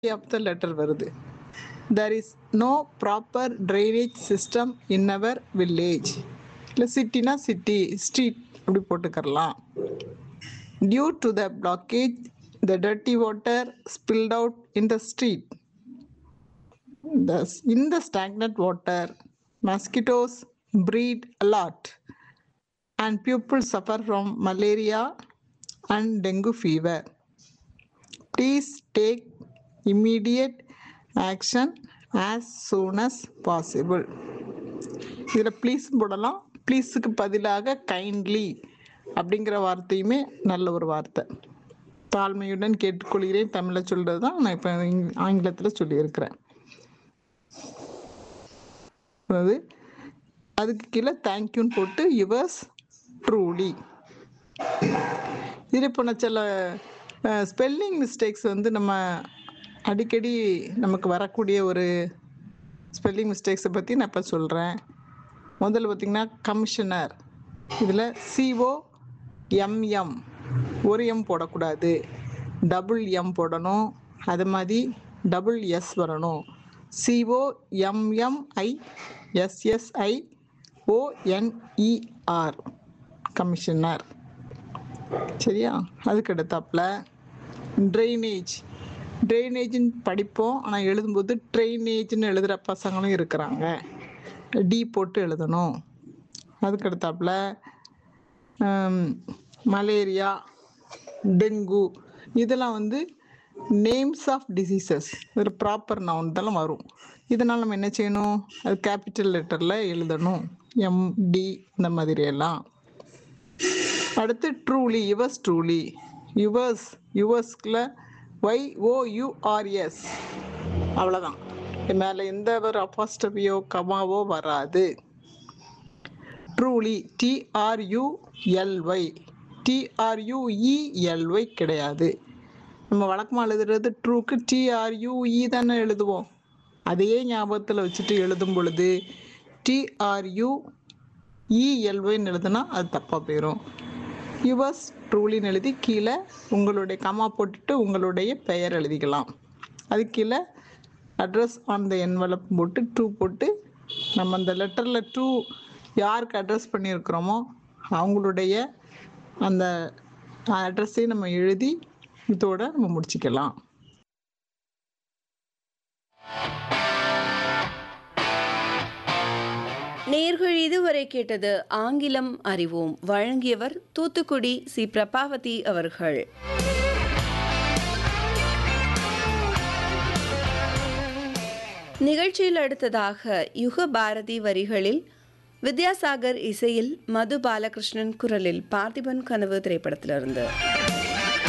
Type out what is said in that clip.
of the letter வருது there is no proper drainage system in our village இல்லை சிட்டினா city street அப்படி போட்டுக்கரலாம் due to the blockage the dirty water spilled out in the street the, in the stagnant water mosquitoes breed a lot and people suffer from malaria and dengue fever please take immediate action as soon as possible இதில் please போடலாம் ப்ளீஸுக்கு பதிலாக kindly அப்படிங்கிற வார்த்தையுமே நல்ல ஒரு வார்த்தை தாழ்மையுடன் கேட்டுக்கொள்கிறேன் தமிழில் சொல்கிறது தான் நான் இப்போ ஆங்கிலத்தில் சொல்லியிருக்கிறேன் அதாவது அதுக்கு கீழே தேங்க்யூன்னு போட்டு யுவர்ஸ் ட்ரூலி இது இப்போ நான் சில ஸ்பெல்லிங் மிஸ்டேக்ஸ் வந்து நம்ம அடிக்கடி நமக்கு வரக்கூடிய ஒரு ஸ்பெல்லிங் மிஸ்டேக்ஸை பற்றி நான் இப்போ சொல்கிறேன் முதல்ல பார்த்திங்கன்னா கமிஷனர் இதில் சிஓ எம்எம் ஒரு எம் போடக்கூடாது டபுள் எம் போடணும் அது மாதிரி டபுள் எஸ் வரணும் C O M M I S S I O N E R commissioner சரியா அதுக்கு அடுத்தாப்புல ட்ரைனேஜ் ட்ரைனேஜ்னு படிப்போம் ஆனால் எழுதும்போது ட்ரைனேஜ்னு எழுதுகிற பசங்களும் இருக்கிறாங்க டி போட்டு எழுதணும் அதுக்கு அடுத்தாப்புல மலேரியா டெங்கு இதெல்லாம் வந்து நேம்ஸ் ஆஃப் டிசீசஸ் ஒரு ப்ராப்பர் நவுன் இதெல்லாம் வரும் இதனால் நம்ம என்ன செய்யணும் அது கேபிட்டல் லெட்டரில் எழுதணும் எம்டி இந்த மாதிரி எல்லாம் அடுத்து ட்ரூலி யுவர்ஸ் ட்ரூலி யுவர்ஸ் யுவர்ஸ்கில் ஒய் ஓயூஆர்எஸ் அவ்வளோதான் மேலே எந்த ஒரு அப்பாஸ்டபியோ கமாவோ வராது ட்ரூலி டிஆர்யூஎல்ஒய் டிஆர்யூஇஎல்ஒய் கிடையாது நம்ம வழக்கமாக எழுதுறது ட்ரூக்கு டிஆர்யூஇ தானே எழுதுவோம் அதையே ஞாபகத்தில் வச்சுட்டு எழுதும் பொழுது டிஆர்யூ இஎல்ஒய்னு எழுதுனா அது தப்பாக போயிடும் யுவர்ஸ் ட்ரூலின்னு எழுதி கீழே உங்களுடைய கமா போட்டுட்டு உங்களுடைய பெயர் எழுதிக்கலாம் அது கீழே அட்ரஸ் ஆன் த என்வலப் போட்டு டூ போட்டு நம்ம அந்த லெட்டரில் டூ யாருக்கு அட்ரஸ் பண்ணியிருக்கிறோமோ அவங்களுடைய அந்த அட்ரஸையும் நம்ம எழுதி இதோட நம்ம முடிச்சுக்கலாம் நேர்கள் இதுவரை கேட்டது ஆங்கிலம் அறிவோம் வழங்கியவர் தூத்துக்குடி சி பிரபாவதி அவர்கள் நிகழ்ச்சியில் அடுத்ததாக யுக பாரதி வரிகளில் வித்யாசாகர் இசையில் மது பாலகிருஷ்ணன் குரலில் பார்த்திபன் கனவு திரைப்படத்திலிருந்து